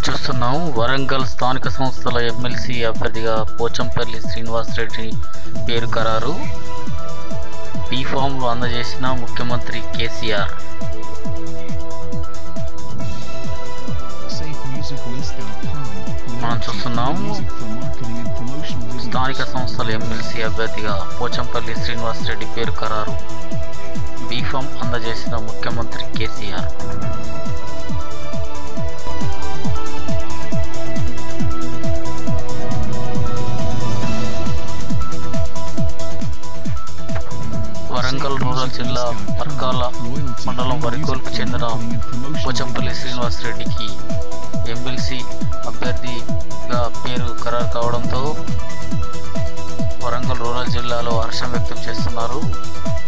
చూస్తున్నాం వరంగల్ స్థానిక సంస్థల ఎమ్మెల్సీ అభ్యర్థిగా పోచంపల్లి శ్రీనివాసరెడ్డి పేరు ఖరారు బీ ఫామ్లు అందజేసిన ముఖ్యమంత్రి కేసీఆర్ మనం చూస్తున్నాం స్థానిక సంస్థల ఎమ్మెల్సీ అభ్యర్థిగా పోచంపల్లి శ్రీనివాసరెడ్డి పేరు ఖరారు బీ ఫామ్ అందజేసిన ముఖ్యమంత్రి కేసీఆర్ వరంగల్ రూరల్ జిల్లా పర్కాల మండలం వరికోల్కు చెందిన పోచంపల్లి శ్రీనివాసరెడ్డికి ఎమ్మెల్సీ అభ్యర్థిగా పేరు ఖరారు కావడంతో వరంగల్ రూరల్ జిల్లాలో హర్షం వ్యక్తం చేస్తున్నారు